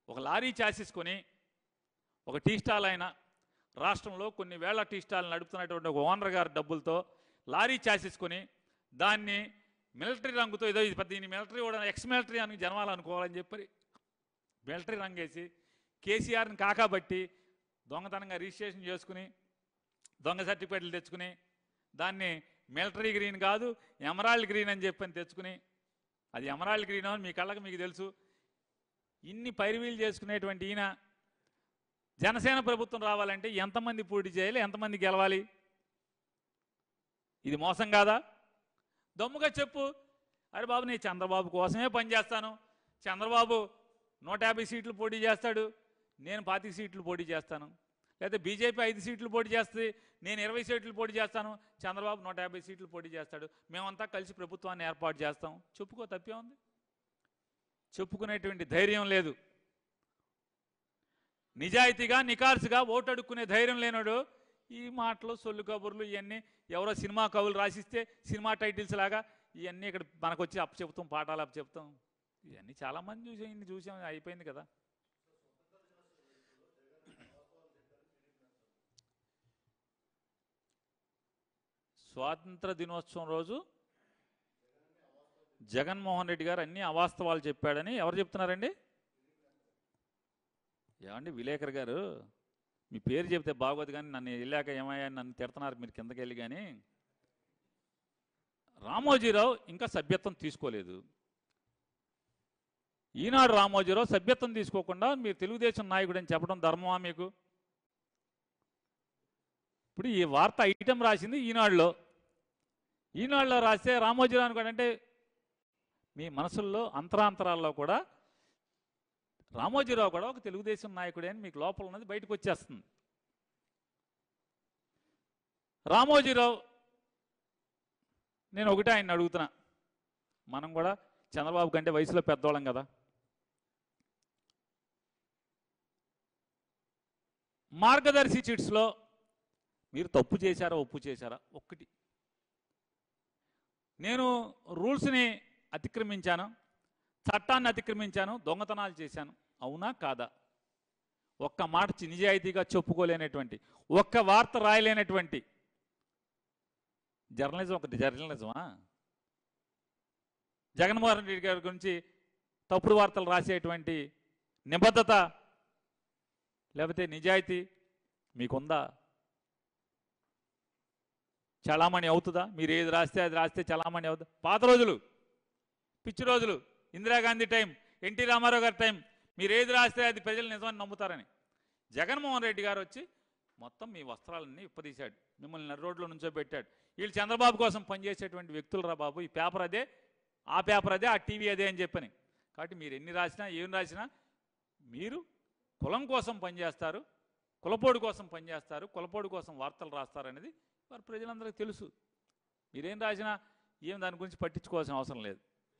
ఒక లారీ చాసిస్కొని ఒక tea stall అయినా రాష్ట్రంలో కొన్ని వేల టీ స్టాల్ నడుపుతున్నటువంటి ఒక ఓనర్ గారి డబ్బులతో లారీ చాసిస్కొని దాన్ని మిలిటరీ రంగుతో ఏదో ఇది పెద్ద దీన్ని మిలిటరీ కూడా ఎక్స్ మిలిటరీ అని జనవాళ్ళు అనుకోవాలని చెప్పి మిలిటరీ రంగేసి కేసీఆర్ని కాకాబట్టి దొంగతనంగా రిజిస్ట్రేషన్ చేసుకుని దొంగ సర్టిఫికేట్లు తెచ్చుకుని దాన్ని మిలిటరీ గ్రీన్ కాదు ఎమరాల్డ్ గ్రీన్ అని చెప్పని తెచ్చుకుని అది ఎమరాల్డ్ గ్రీన్ అని మీ కళ్ళకి మీకు తెలుసు ఇన్ని పైరువీలు చేసుకునేటువంటి ఈయన జనసేన ప్రభుత్వం రావాలంటే ఎంతమంది పోటీ చేయాలి ఎంతమంది గెలవాలి ఇది మోసం కాదా దమ్ముగా చెప్పు అరే బాబు నేను చంద్రబాబు కోసమే పనిచేస్తాను చంద్రబాబు నూట యాభై సీట్లు పోటీ చేస్తాడు నేను పాతిక సీట్లు పోటీ చేస్తాను లేదా బీజేపీ ఐదు సీట్లు పోటీ చేస్తుంది నేను ఇరవై సీట్లు పోటీ చేస్తాను చంద్రబాబు నూట యాభై సీట్లు పోటీ చేస్తాడు మేమంతా కలిసి ప్రభుత్వాన్ని ఏర్పాటు చేస్తాం చెప్పుకో తప్పే ఉంది చెప్పుకునేటువంటి ధైర్యం లేదు నిజాయితీగా నికార్సుగా ఓటు అడుక్కునే ధైర్యం లేనాడు ఈ మాటలు సొల్లు కబుర్లు ఇవన్నీ ఎవరో సినిమా కవులు రాసిస్తే సినిమా టైటిల్స్ లాగా ఇవన్నీ ఇక్కడ మనకు వచ్చి అప్పు చెప్తాం పాఠాలు అప్పు చెప్తాం ఇవన్నీ చాలామంది చూసాం ఇన్ని చూసాం అయిపోయింది కదా స్వాతంత్ర దినోత్సవం రోజు జగన్మోహన్ రెడ్డి గారు అన్ని అవాస్తవాలు చెప్పాడని ఎవరు చెప్తున్నారండి ఏమండి విలేకర్ గారు మీ పేరు చెప్తే బాగోదు కానీ నన్ను వెళ్ళాక ఏమయ్యా అని నన్ను తిడుతున్నారు మీరు కిందకి వెళ్ళి కానీ రామోజీరావు ఇంకా సభ్యత్వం తీసుకోలేదు ఈనాడు రామోజీరావు సభ్యత్వం తీసుకోకుండా మీరు తెలుగుదేశం నాయకుడు అని చెప్పడం ధర్మమా మీకు ఇప్పుడు ఈ వార్త ఐటెం రాసింది ఈనాడులో ఈనాడులో రాస్తే రామోజీరావు అనుకోండి అంటే మీ మనసుల్లో అంతరాంతరాల్లో కూడా రామోజీరావు కూడా ఒక తెలుగుదేశం నాయకుడే అని మీకు లోపల ఉన్నది బయటకు వచ్చేస్తుంది రామోజీరావు నేను ఒకటే ఆయన అడుగుతున్నా మనం కూడా చంద్రబాబు కంటే వయసులో పెద్దవాళ్ళం కదా మార్గదర్శి చిట్స్లో మీరు తప్పు చేశారా ఒప్పు చేశారా ఒక్కటి నేను రూల్స్ని అతిక్రమించాను చట్టాన్ని అతిక్రమించాను దొంగతనాలు చేశాను అవునా కాదా ఒక్క మాట చి- నిజాయితీగా చెప్పుకోలేనటువంటి ఒక్క వార్త రాయలేనటువంటి జర్నలిజం ఒకటి జర్నలిజమా జగన్మోహన్ రెడ్డి గారి గురించి తప్పుడు వార్తలు రాసేటువంటి నిబద్ధత లేకపోతే నిజాయితీ మీకుందా చలామణి అవుతుందా మీరు ఏది రాస్తే అది రాస్తే చలామణి అవుతుందా పాత రోజులు పిచ్చి రోజులు ఇందిరాగాంధీ టైం ఎన్టీ రామారావు గారి టైం మీరు ఏది రాస్తే అది ప్రజలు నిజమని నమ్ముతారని జగన్మోహన్ రెడ్డి గారు వచ్చి మొత్తం మీ వస్త్రాలన్నీ ఇప్పదీశాడు మిమ్మల్ని నడి రోడ్లో నుంచో పెట్టాడు వీళ్ళు చంద్రబాబు కోసం పనిచేసేటువంటి వ్యక్తులు రా బాబు ఈ పేపర్ అదే ఆ పేపర్ అదే ఆ టీవీ అదే అని చెప్పని కాబట్టి మీరు ఎన్ని రాసినా ఏం రాసినా మీరు కులం కోసం పనిచేస్తారు కులపోడు కోసం పనిచేస్తారు కులపోడు కోసం వార్తలు రాస్తారు అనేది వారి ప్రజలందరికీ తెలుసు మీరేం రాసినా ఏం దాని గురించి పట్టించుకోవాల్సిన అవసరం లేదు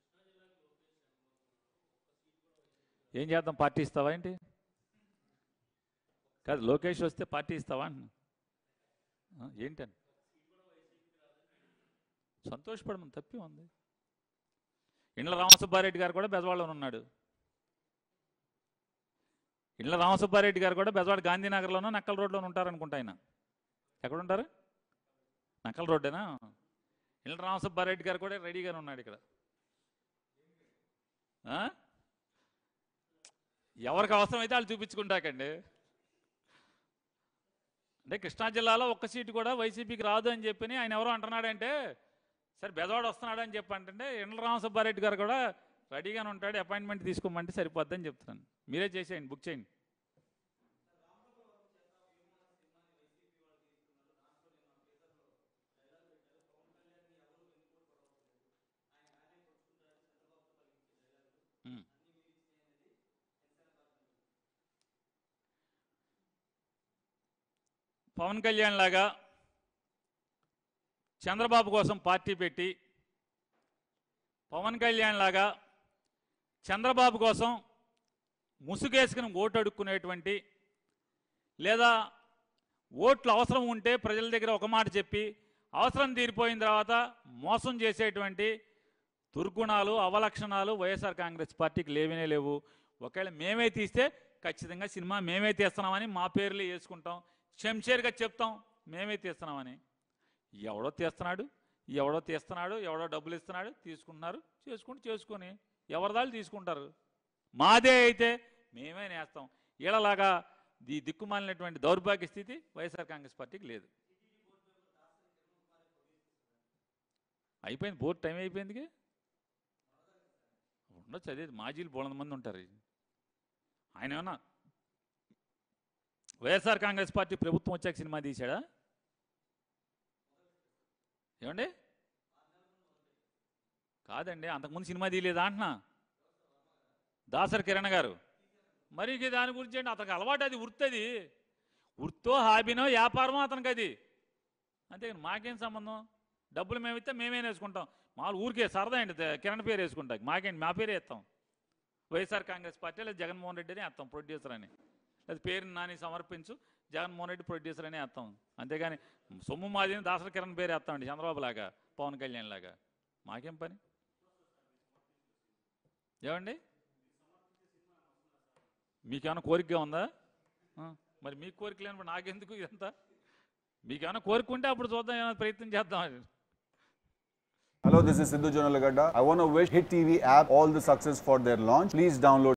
ఏం చేద్దాం పార్టీ ఇస్తావా ఏంటి కాదు లోకేష్ వస్తే పార్టీ ఇస్తావా అంటున్నా. ఆ, ఏంటని సంతోషపడమని తప్పి ఉంది ఇండ్ల రామసుబ్బారెడ్డి గారు కూడా బెజవాడలో ఉన్నాడు ఇండ్ల రామసుబ్బారెడ్డి గారు కూడా బెజవాడ గాంధీనగర్లోనో నక్కల రోడ్లోనూ ఉంటారనుకుంటా ఆయన ఎక్కడ ఉంటారు నక్కల రోడ్డేనా ఇండ్ల రామసుబ్బారెడ్డి గారు కూడా రెడీగానే ఉన్నాడు ఇక్కడ ఆ? ఎవరికి అవసరమైతే వాళ్ళు చూపించుకుంటాకండి అంటే కృష్ణా జిల్లాలో ఒక్క సీటు కూడా వైసీపీకి రాదు అని చెప్పి ఆయన ఎవరో అంటున్నాడంటే సరే బెదవాడ వస్తున్నాడు అని చెప్పి అంటే ఇండ్ల రామసుబ్బారెడ్డి గారు కూడా రెడీగానే ఉంటాడు అపాయింట్మెంట్ తీసుకోమంటే సరిపోద్దని చెప్తున్నాను మీరే చేసేయండి బుక్ చేయండి ఉమ్. పవన్ కళ్యాణ్ లాగా చంద్రబాబు కోసం పార్టీ పెట్టి పవన్ కళ్యాణ్ లాగా చంద్రబాబు కోసం ముసుగేసుకుని ఓటు అడుక్కునేటువంటి లేదా ఓట్లు అవసరం ఉంటే ప్రజల దగ్గర ఒక మాట చెప్పి అవసరం తీరిపోయిన తర్వాత మోసం చేసేటువంటి దుర్గుణాలు అవలక్షణాలు వైఎస్ఆర్ కాంగ్రెస్ పార్టీకి లేవనే లేవు ఒకవేళ మేమే తీస్తే ఖచ్చితంగా సినిమా మేమే తీస్తున్నామని మా పేర్లు వేసుకుంటాం శంషేర్గా చెప్తాం మేమే తీస్తున్నామని ఎవడో తీస్తున్నాడు ఎవడో తీస్తున్నాడు ఎవడో డబ్బులు ఇస్తున్నాడు తీసుకుంటున్నారు చేసుకుంటూ చేసుకొని ఎవరిదాళ్ళు తీసుకుంటారు మాదే అయితే మేమే నేస్తాం వీళ్ళలాగా ఈ దిక్కుమాలినటువంటి దౌర్భాగ్య స్థితి వైఎస్ఆర్ కాంగ్రెస్ పార్టీకి లేదు అయిపోయింది బోర్డు టైం అయిపోయిందిగా ఉండొచ్చు అదే మాజీలు బోలంత మంది ఉంటారు ఆయన ఏమన్నా వైఎస్ఆర్ కాంగ్రెస్ పార్టీ ప్రభుత్వం వచ్చాక సినిమా తీశాడా ఏమండి కాదండి అంతకుముందు సినిమా తీయలేదా అంటున్నా దాసరి కిరణ్ గారు మరి ఇంక దాని గురించి ఏంటి అతనికి అలవాటు అది వృత్తి అది వృత్తో హాబీనో వ్యాపారమో అతనికి అది అంతేగాని మాకేం సంబంధం డబ్బులు మేము ఇస్తే మేమే వేసుకుంటాం మామూలు ఊరికే సరదా అండి ద- కిరణ్ పేరు వేసుకుంటాం మాకేంటి మా పేరే ఇస్తాం వైఎస్ఆర్ కాంగ్రెస్ పార్టీ లేదా జగన్మోహన్ రెడ్డి అని వేస్తాం ప్రొడ్యూసర్ అని లేదా పేరు నాని సమర్పించు జగన్మోహన్ రెడ్డి ప్రొడ్యూసర్ అని వేస్తాం అంతేగాని సొమ్ము మాదిని దాసరి కిరణ్ పేరు వేస్తామండి చంద్రబాబు లాగా పవన్ కళ్యాణ్ లాగా మాకేం పని ఏమండి మీకేమైనా కోరికగా ఉందా ఆ, మరి మీకు కోరిక లేనప్పుడు నాకెందుకు ఇదంతా మీకేమైనా కోరిక ఉంటే అప్పుడు చూద్దాం ఏమైనా ప్రయత్నం చేద్దాం Hello, this is Sidhu Jonalagada. I want to wish Hit TV app all the success for their launch. Please download